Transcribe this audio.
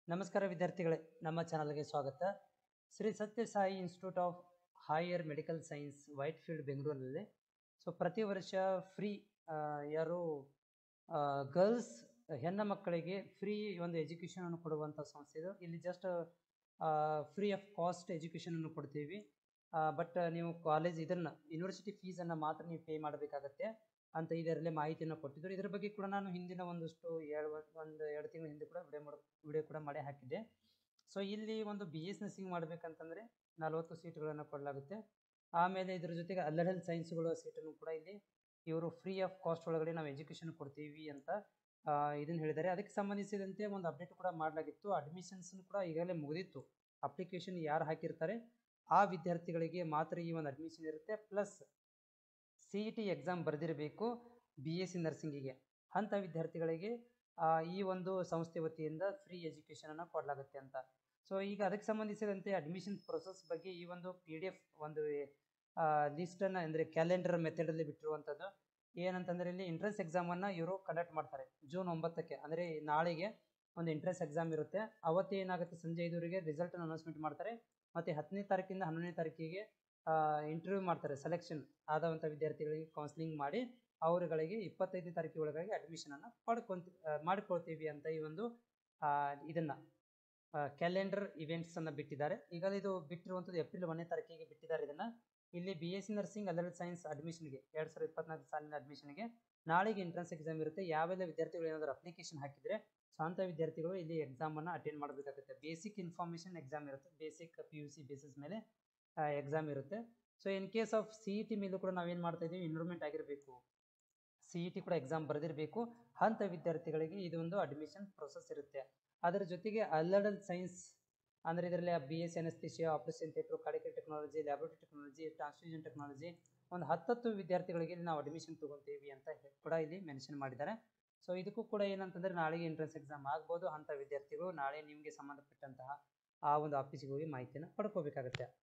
ನಮಸ್ಕಾರ ವಿದ್ಯಾರ್ಥಿಗಳೇ ನಮ್ಮ ಚಾನಲ್ಗೆ ಸ್ವಾಗತ Shri Sathya Sai institute of higher medical science Whitefield ಬೆಂಗಳೂರಿನಲ್ಲಿ ಸೊ ಪ್ರತಿ ವರ್ಷ ಫ್ರೀ ಯಾರು ಗರ್ಲ್ಸ್ ಹೆಣ್ಣು ಮಕ್ಕಳಿಗೆ ಫ್ರೀ ಒಂದು ಎಜುಕೇಷನನ್ನು ಕೊಡುವಂಥ ಸಂಸ್ಥೆ ಇದು ಇಲ್ಲಿ ಜಸ್ಟ್ ಫ್ರೀ ಆಫ್ ಕಾಸ್ಟ್ ಎಜುಕೇಷನನ್ನು ಕೊಡ್ತೀವಿ ಬಟ್ ನೀವು ಕಾಲೇಜ್ ಇದನ್ನು ಯೂನಿವರ್ಸಿಟಿ ಫೀಸನ್ನು ಮಾತ್ರ ನೀವು ಪೇ ಮಾಡಬೇಕಾಗತ್ತೆ ಅಂತ ಇದರಲ್ಲಿ ಮಾಹಿತಿಯನ್ನು ಕೊಟ್ಟಿದ್ದರು ಇದ್ರ ಬಗ್ಗೆ ಕೂಡ ನಾನು ಹಿಂದಿನ ಒಂದಷ್ಟು ಎರಡು ಒಂದು ಎರಡು ತಿಂಗಳ ಹಿಂದೆ ಕೂಡ ವಿಡಿಯೋ ಮಾಡ ವಿಡಿಯೋ ಕೂಡ ಮಾಡಿ ಹಾಕಿದ್ದೆ ಸೊ ಇಲ್ಲಿ ಒಂದು ಬಿ ಎಸ್ ನರ್ಸಿಂಗ್ ಮಾಡಬೇಕಂತಂದರೆ ನಲವತ್ತು ಸೀಟ್ಗಳನ್ನು ಕೊಡಲಾಗುತ್ತೆ ಆಮೇಲೆ ಇದ್ರ ಜೊತೆಗೆ ಅಲ್ಲಡಲ್ ಸೈನ್ಸ್ಗಳ ಸೀಟನ್ನು ಕೂಡ ಇಲ್ಲಿ ಇವರು ಫ್ರೀ ಆಫ್ ಕಾಸ್ಟ್ ಒಳಗಡೆ ನಾವು ಎಜುಕೇಷನ್ ಕೊಡ್ತೀವಿ ಅಂತ ಇದನ್ನು ಹೇಳಿದ್ದಾರೆ ಅದಕ್ಕೆ ಸಂಬಂಧಿಸಿದಂತೆ ಒಂದು ಅಪ್ಡೇಟ್ ಕೂಡ ಮಾಡಲಾಗಿತ್ತು ಅಡ್ಮಿಷನ್ಸ್ ಕೂಡ ಈಗಾಗಲೇ ಮುಗಿದಿತ್ತು ಅಪ್ಲಿಕೇಶನ್ ಯಾರು ಹಾಕಿರ್ತಾರೆ ಆ ವಿದ್ಯಾರ್ಥಿಗಳಿಗೆ ಮಾತ್ರ ಈ ಒಂದು ಅಡ್ಮಿಷನ್ ಇರುತ್ತೆ plus C E T exam ಬರೆದಿರಬೇಕು ಬಿ ಎಸ್ ಸಿ ನರ್ಸಿಂಗಿಗೆ ಅಂಥ ವಿದ್ಯಾರ್ಥಿಗಳಿಗೆ ಈ ಒಂದು ಸಂಸ್ಥೆ ವತಿಯಿಂದ ಫ್ರೀ ಎಜುಕೇಷನನ್ನು ಕೊಡಲಾಗುತ್ತೆ ಅಂತ ಸೊ ಈಗ ಅದಕ್ಕೆ ಸಂಬಂಧಿಸಿದಂತೆ ಅಡ್ಮಿಷನ್ ಪ್ರೊಸೆಸ್ ಬಗ್ಗೆ ಈ ಒಂದು ಪಿ ಡಿ ಎಫ್ ಒಂದು ಲಿಸ್ಟನ್ನು ಅಂದರೆ ಕ್ಯಾಲೆಂಡರ್ ಮೆಥಡಲ್ಲಿ ಬಿಟ್ಟಿರುವಂಥದ್ದು ಏನಂತಂದರೆ ಇಲ್ಲಿ ಎಂಟ್ರೆನ್ಸ್ ಎಕ್ಸಾಮನ್ನು ಇವರು ಕಂಡಕ್ಟ್ ಮಾಡ್ತಾರೆ ಜೂನ್ ಒಂಬತ್ತಕ್ಕೆ ಅಂದರೆ ನಾಳೆಗೆ ಒಂದು ಎಂಟ್ರೆನ್ಸ್ ಎಕ್ಸಾಮ್ ಇರುತ್ತೆ ಅವತ್ತು ಏನಾಗುತ್ತೆ ಸಂಜೆ ಐದುವರೆಗೆ ರಿಸಲ್ಟನ್ನು ಅನೌನ್ಸ್ಮೆಂಟ್ ಮಾಡ್ತಾರೆ ಮತ್ತು ಹತ್ತನೇ ತಾರೀಕಿಂದ ಹನ್ನೊಂದನೇ ತಾರೀಕಿಗೆ ಇಂಟರ್ವ್ಯೂ ಮಾಡ್ತಾರೆ ಸೆಲೆಕ್ಷನ್ ಆದಂಥ ವಿದ್ಯಾರ್ಥಿಗಳಿಗೆ ಕೌನ್ಸಿಲಿಂಗ್ ಮಾಡಿ ಅವರುಗಳಿಗೆ ಇಪ್ಪತ್ತೈದನೇ ತಾರೀಕಿನ ಒಳಗಾಗಿ ಅಡ್ಮಿಷನನ್ನು ಪಡ್ಕೊಂತ ಮಾಡಿಕೊಳ್ತೀವಿ ಅಂತ ಈ ಒಂದು ಇದನ್ನು ಕ್ಯಾಲೆಂಡರ್ ಇವೆಂಟ್ಸನ್ನು ಬಿಟ್ಟಿದ್ದಾರೆ ಈಗ ಇದು ಬಿಟ್ಟಿರುವಂಥದ್ದು ಏಪ್ರಿಲ್ ಒಂದನೇ ತಾರೀಕಿಗೆ ಬಿಟ್ಟಿದ್ದಾರೆ ಇದನ್ನು ಇಲ್ಲಿ B S C nursing allied science ಅಡ್ಮಿಷನ್ಗೆ ಎರಡು ಸಾವಿರದ ಇಪ್ಪತ್ನಾಲ್ಕು ಸಾಲಿನ ಅಡ್ಮಿಷನ್ಗೆ ನಾಳೆಗೆ ಎಂಟ್ರೆನ್ಸ್ ಎಕ್ಸಾಮ್ ಇರುತ್ತೆ ಯಾವೆಲ್ಲ ವಿದ್ಯಾರ್ಥಿಗಳು ಏನಾದರೂ ಅಪ್ಲಿಕೇಶನ್ ಹಾಕಿದರೆ ಸ್ವಂತ ವಿದ್ಯಾರ್ಥಿಗಳು ಇಲ್ಲಿ ಎಕ್ಸಾಮನ್ನು ಅಟೆಂಡ್ ಮಾಡಬೇಕಾಗುತ್ತೆ ಬೇಸಿಕ್ ಇನ್ಫಾರ್ಮೇಷನ್ ಎಕ್ಸಾಮ್ ಇರುತ್ತೆ basic P U C basis ಮೇಲೆ ಎಕ್ಸಾಮ್ ಇರುತ್ತೆ so in case of C E T ಮೇಲೂ ಕೂಡ ನಾವೇನು ಮಾಡ್ತಾ ಇದ್ದೀವಿ ಇನ್ರೋಲ್ಮೆಂಟ್ ಆಗಿರಬೇಕು ಸಿ ಇ ಟಿ ಕೂಡ ಎಕ್ಸಾಮ್ ಬರೆದಿರಬೇಕು ಅಂಥ ವಿದ್ಯಾರ್ಥಿಗಳಿಗೆ ಇದೊಂದು ಅಡ್ಮಿಷನ್ ಪ್ರೊಸೆಸ್ ಇರುತ್ತೆ ಅದರ ಜೊತೆಗೆ ಅಲ್ಲಡಲ್ ಸೈನ್ಸ್ ಅಂದರೆ ಇದರಲ್ಲಿ B S anaesthesia operation theatre cardiac technology laboratory technology transfusion technology ಒಂದು ಹತ್ತತ್ತು ವಿದ್ಯಾರ್ಥಿಗಳಿಗೆ ನಾವು ಅಡ್ಮಿಷನ್ ತೊಗೊತೀವಿ ಅಂತ ಕೂಡ ಇಲ್ಲಿ ಮೆನ್ಷನ್ ಮಾಡಿದ್ದಾರೆ ಸೊ ಇದಕ್ಕೂ ಕೂಡ ಏನಂತಂದರೆ ನಾಳೆಗೆ ಎಂಟ್ರೆನ್ಸ್ ಎಕ್ಸಾಮ್ ಆಗ್ಬೋದು ಅಂಥ ವಿದ್ಯಾರ್ಥಿಗಳು ನಾಳೆ ನಿಮಗೆ ಸಂಬಂಧಪಟ್ಟಂತಹ ಆ ಒಂದು ಆಫೀಸಿಗೆ ಹೋಗಿ ಮಾಹಿತಿಯನ್ನು ಪಡ್ಕೋಬೇಕಾಗುತ್ತೆ